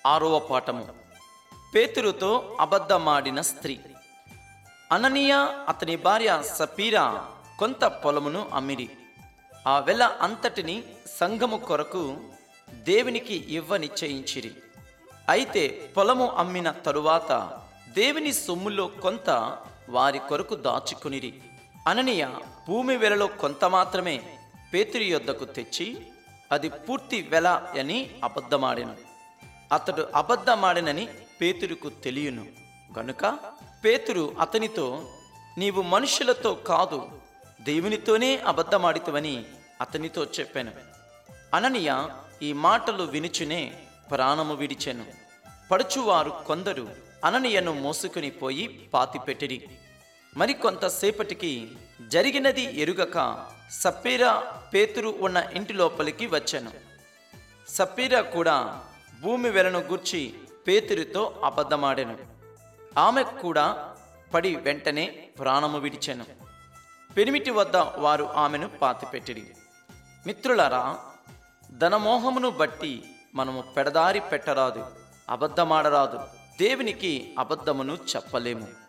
ఆరవ పాఠము పేతురుతో అబద్ధమాడిన స్త్రీ అననీయ అతని భార్య సపీరా కొంత పొలమును అమ్మిరి ఆ వెల అంతటిని సంఘము కొరకు దేవునికి ఇవ్వ నిశ్చయించిరి అయితే పొలము అమ్మిన తరువాత దేవుని సొమ్ములో కొంత వారి కొరకు దాచుకునిరి అననీయ భూమి వెలలో కొంత మాత్రమే పేతురి యొద్దకు తెచ్చి అది పూర్తి వెల అని అబద్ధమాడెను అతడు అబద్ధమాడెనని పేతురుకు తెలియను గనుక పేతురు అతనితో నీవు మనుషులతో కాదు దేవునితోనే అబద్ధమాడితవని అతనితో చెప్పాను అననీయ ఈ మాటలు వినుచునే ప్రాణము విడిచెను పడుచువారు కొందరు అననీయను మోసుకుని పోయి పాతిపెట్టిరి మరి కొంతసేపటికి జరిగినది ఎరుగక సప్పీరా పేతురు ఉన్న ఇంటి లోపలికి వచ్చాను సప్పీరా కూడా భూమి వెలను గూర్చి పేతురితో అబద్ధమాడెను ఆమె కూడా పడి వెంటనే ప్రాణము విడిచెను పెనిమిటి వద్ద వారు ఆమెను పాతిపెట్టిరి మిత్రులారా ధనమోహమును బట్టి మనము పెడదారి పెట్టరాదు అబద్ధమాడరాదు దేవునికి అబద్ధమును చెప్పలేము